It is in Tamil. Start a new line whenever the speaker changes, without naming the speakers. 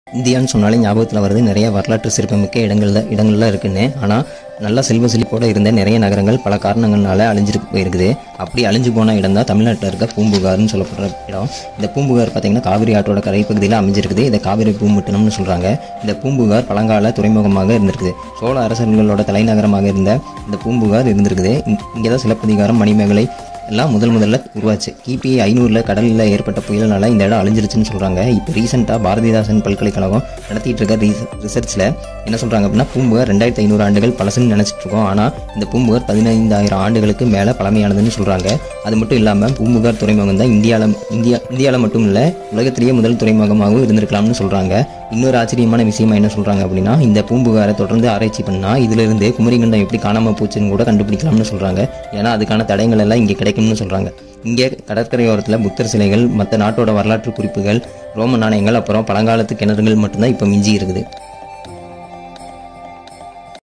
இந்தியான்னு சொன்னாலே ஞாபகத்தில் வருது நிறைய வரலாற்று சிறப்புமிக்க இடங்கள்ல இடங்கள்லாம் இருக்குன்னு ஆனால் நல்லா செல்வ செழிப்போட இருந்த நிறைய நகரங்கள் பல காரணங்கள்னால அழிஞ்சிட்டு போயிருக்குது அப்படி அழிஞ்சு போன இடம் தான் தமிழ்நாட்டில் இருக்க பூம்புகார்னு சொல்லப்படுற இடம் இந்த பூம்புகார் பார்த்தீங்கன்னா காவிரி ஆற்றோட கரைப்பகுதியில் அமைஞ்சிருக்குது இதை காவிரி பூம்பட்டினம்னு சொல்கிறாங்க இந்த பூம்புகார் பழங்கால துறைமுகமாக இருந்திருக்குது சோழ அரசர்களோட தலைநகரமாக இருந்த இந்த பூம்புகார் இருந்திருக்குது இங்கே தான் சிலப்பதிகாரம் மணிமேகலை எல்லாம் முதல் முதல்ல உருவாச்சு கிபி ஐநூறில் கடலில் ஏற்பட்ட புயல்னால இந்த இடம் அழிஞ்சிருச்சுன்னு சொல்கிறாங்க இப்போ ரீசெண்டாக பாரதிதாசன் பல்கலைக்கழகம் நடத்திட்டு இருக்க ரீ ரிசர்ச்சில் என்ன சொல்கிறாங்க அப்படின்னா பூம்புகார் ரெண்டாயிரத்தி ஐநூறு ஆண்டுகள் பழசுன்னு நினச்சிட்டு இருக்கோம் ஆனால் இந்த பூம்புகார் பதினைந்தாயிரம் ஆண்டுகளுக்கு மேலே பழமையானதுன்னு சொல்கிறாங்க அது மட்டும் இல்லாமல் பூம்புகார் துறைமுகம் தான் இந்தியாவில் இந்தியா இந்தியாவில் மட்டும் இல்லை உலகத்திலேயே முதல் துறைமுகமாகவும் இருந்திருக்கலாம்னு சொல்கிறாங்க இன்னொரு ஆச்சரியமான விஷயமா என்ன சொல்கிறாங்க அப்படின்னா இந்த பூம்புகாரை தொடர்ந்து ஆராய்ச்சி பண்ணால் இதிலிருந்து குமரிகண்டம் எப்படி காணாமல் போச்சுன்னு கூட கண்டுபிடிக்கலாம்னு சொல்கிறாங்க ஏன்னா அதுக்கான தடயங்கள் எல்லாம் இங்கே கிடைக்கும்னு சொல்கிறாங்க இங்கே கடற்கரையோரத்தில் புத்தர் சிலைகள் மற்ற நாட்டோட வரலாற்று குறிப்புகள் ரோம நாணயங்கள் அப்புறம் பழங்காலத்து கிணறுகள் மட்டும்தான் இப்போ மிஞ்சி இருக்குது